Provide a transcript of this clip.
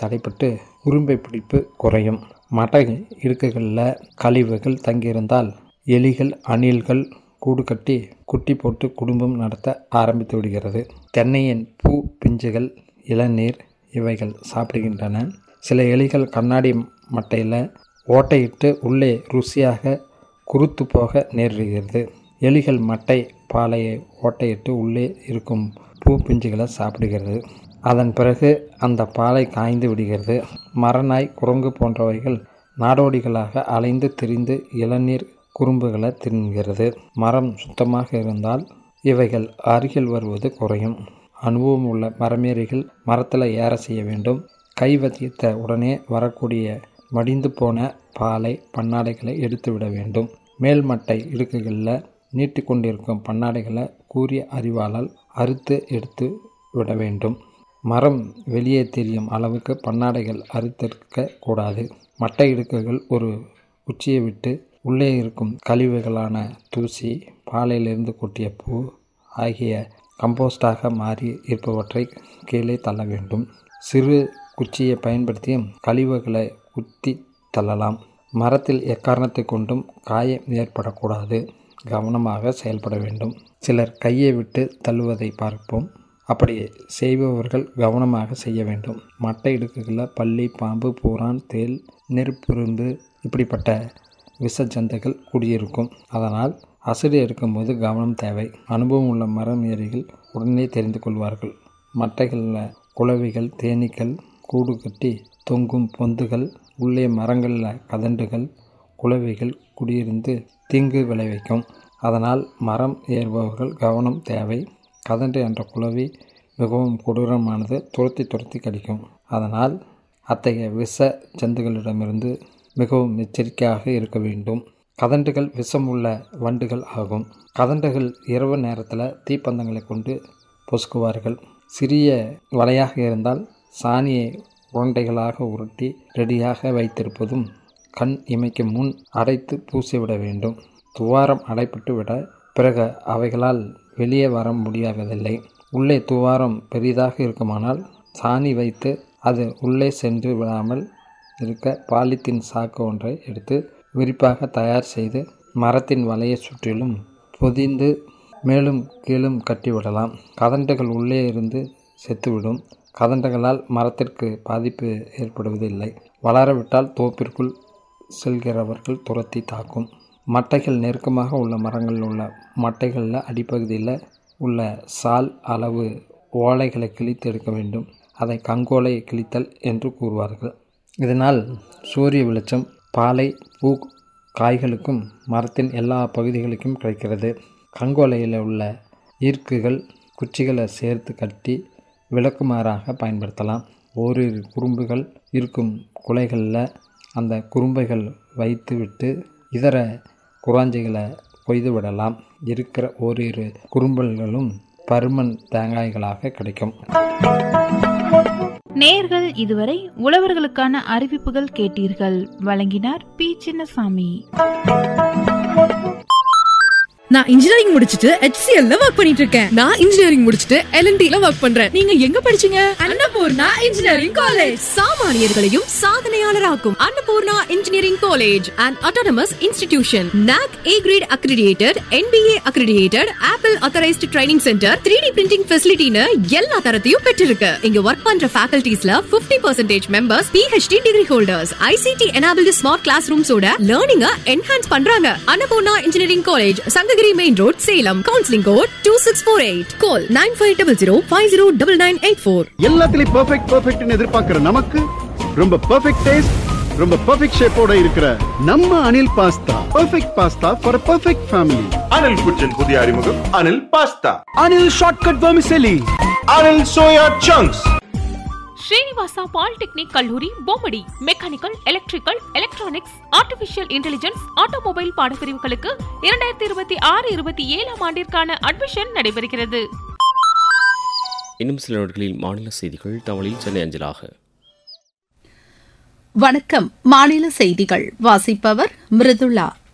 தடைப்பட்டு உரும்பை பிடிப்பு குறையும் மட்டை இடுக்குகளில் கழிவுகள் தங்கியிருந்தால் எலிகள் அணில்கள் கூடு கட்டி குட்டி போட்டு குடும்பம் நடத்த ஆரம்பித்து விடுகிறது தென்னையின் பூ பிஞ்சுகள் இளநீர் இவைகள் சாப்பிடுகின்றன சில எலிகள் கண்ணாடி மட்டையில் ஓட்டையிட்டு உள்ளே ருசியாக குருத்து போக நேரிடுகிறது எலிகள் மட்டை பாலையை ஓட்டையிட்டு உள்ளே இருக்கும் பூ பிஞ்சுகளை சாப்பிடுகிறது அதன் பிறகு அந்த பாலை காய்ந்து விடுகிறது மரநாய் குரங்கு போன்றவைகள் நாடோடிகளாக அலைந்து திரிந்து இளநீர் குறும்புகளை தின்கிறது மரம் சுத்தமாக இருந்தால் இவைகள் அருகில் வருவது குறையும் அனுபவம் உள்ள மரமேறிகள் மரத்தில் ஏற செய்ய வேண்டும் கை வதித்த உடனே வரக்கூடிய மடிந்து போன பாலை பன்னாடைகளை எடுத்து விட வேண்டும் மேல் மட்டை இடுக்குகளில் நீட்டி கொண்டிருக்கும் பன்னாடைகளை கூறிய அறிவாளால் அறுத்து எடுத்து விட வேண்டும் மரம் வெளியே தெரியும் அளவுக்கு பன்னாடைகள் அறுத்திருக்க கூடாது மட்டை இடுக்குகள் ஒரு குச்சியை விட்டு உள்ளே இருக்கும் கழிவுகளான தூசி பாலையிலிருந்து கொட்டிய பூ ஆகிய கம்போஸ்டாக மாறி இருப்பவற்றை கீழே தள்ள வேண்டும் சிறு குச்சியை பயன்படுத்தியும் கழிவுகளை குத்தி தள்ளலாம் மரத்தில் எக்காரணத்தை கொண்டும் காயம் ஏற்படக்கூடாது கவனமாக செயல்பட வேண்டும் சிலர் கையை விட்டு தள்ளுவதை பார்ப்போம் அப்படி செய்பவர்கள் கவனமாக செய்ய வேண்டும் மட்டை இடுக்குகளில் பள்ளி பாம்பு பூரான் தேல் நெருப்புருந்து இப்படிப்பட்ட விஷ ஜந்துகள் குடியிருக்கும் அதனால் அசடு எடுக்கும்போது கவனம் தேவை அனுபவம் உள்ள மரம் ஏறிகள் உடனே தெரிந்து கொள்வார்கள் மட்டைகளில் குளவிகள் தேனீக்கள் கூடு கட்டி தொங்கும் பொந்துகள் உள்ளே மரங்களில் கதண்டுகள் குளவிகள் குடியிருந்து தீங்கு விளைவிக்கும் அதனால் மரம் ஏறுபவர்கள் கவனம் தேவை கதண்டு என்ற குளவி மிகவும் கொடூரமானது துரத்தி துரத்தி கடிக்கும் அதனால் அத்தகைய விஷ ஜந்துகளிடமிருந்து மிகவும் எச்சரிக்கையாக இருக்க வேண்டும் கதண்டுகள் விஷம் உள்ள வண்டுகள் ஆகும் கதண்டுகள் இரவு நேரத்தில் தீப்பந்தங்களை கொண்டு பொசுக்குவார்கள் சிறிய வலையாக இருந்தால் சாணியை உருண்டைகளாக உருட்டி ரெடியாக வைத்திருப்பதும் கண் இமைக்கும் முன் அடைத்து பூசிவிட வேண்டும் துவாரம் அடைப்பட்டு விட பிறகு அவைகளால் வெளியே வர முடியாததில்லை உள்ளே துவாரம் பெரிதாக இருக்குமானால் சாணி வைத்து அது உள்ளே சென்று விடாமல் இருக்க பாலித்தீன் சாக்கு ஒன்றை எடுத்து விரிப்பாக தயார் செய்து மரத்தின் வலையை சுற்றிலும் பொதிந்து மேலும் கீழும் கட்டிவிடலாம் கதண்டுகள் உள்ளே இருந்து செத்துவிடும் கதண்டுகளால் மரத்திற்கு பாதிப்பு ஏற்படுவதில்லை வளரவிட்டால் தோப்பிற்குள் செல்கிறவர்கள் துரத்தி தாக்கும் மட்டைகள் நெருக்கமாக உள்ள மரங்களில் உள்ள மட்டைகளில் அடிப்பகுதியில் உள்ள சால் அளவு ஓலைகளை கிழித்து எடுக்க வேண்டும் அதை கங்கோலை கிழித்தல் என்று கூறுவார்கள் இதனால் சூரிய வெளிச்சம் பாலை பூ காய்களுக்கும் மரத்தின் எல்லா பகுதிகளுக்கும் கிடைக்கிறது கங்கோலையில் உள்ள ஈர்க்குகள் குச்சிகளை சேர்த்து கட்டி விளக்குமாறாக பயன்படுத்தலாம் ஓரிரு குறும்புகள் இருக்கும் குலைகளில் அந்த குறும்பைகள் வைத்துவிட்டு இதர குராஞ்சிகளை கொய்து விடலாம் இருக்கிற ஓரிரு குறும்பல்களும் பருமன் தேங்காய்களாக கிடைக்கும் நேர்கள் இதுவரை உழவர்களுக்கான அறிவிப்புகள் கேட்டீர்கள் வழங்கினார் பி சின்னசாமி நான் இன்ஜினியரிங் முடிச்சிட்டு HCL ல ஒர்க் பண்ணிட்டு இருக்கேன் நான் இன்ஜினியரிங் முடிச்சிட்டு LNT ல ஒர்க் பண்றேன் நீங்க எங்க படிச்சீங்க அன்னபூர்ணா இன்ஜினியரிங் காலேஜ் சாமானியர்களையும் சாதனையாளராக்கும் Annapurna engineering college and autonomous institution NAC A grade accredited NBA accredited Apple authorized training centre 3D printing ஃபெசிலிட்டின்னு எல்லா தரத்தையும் பெற்றிருக்கு இங்க ஒர்க் பண்ற ஃபேக்கல்டிஸ்ல 50% percentage members PhD degree holders ICT enabled smart class ரூம்ஸோட லேர்னிங்க என்ஹான்ஸ் பண்றாங்க Annapurna engineering college Sankagiri main road Salem counselling code two six four eight call nine five double zero five zero double nine eight four எல்லாத்துலயும் perfect பெர்ஃபெக்ட்னு எதிர்பார்க்கிற நமக்கு ரொம்ப perfect taste ரொம்ப perfect ஷேப்போட இருக்கிற நம்ம Anil pasta perfect pasta for perfect family Anil kitchen புதிய அறிமுகம் Anil pasta Anil shortcut vermicelli Anil soya chunks Srinivasa polytechnic கல்லூரி Bommidi mechanical electrical electronics artificial intelligence automobile பாடப்பிரிவுகளுக்கு இரண்டாயிரத்தி இருபத்தி ஆறு இருபத்தி ஏழாம் ஆண்டிற்கான அட்மிஷன் நடைபெறுகிறது இன்னும் சில நாட்களில் மாநில செய்திகள் தமிழில் சென்னை அஞ்சலாக வணக்கம் மாநில செய்திகள் வாசிப்பவர் மிருதுளா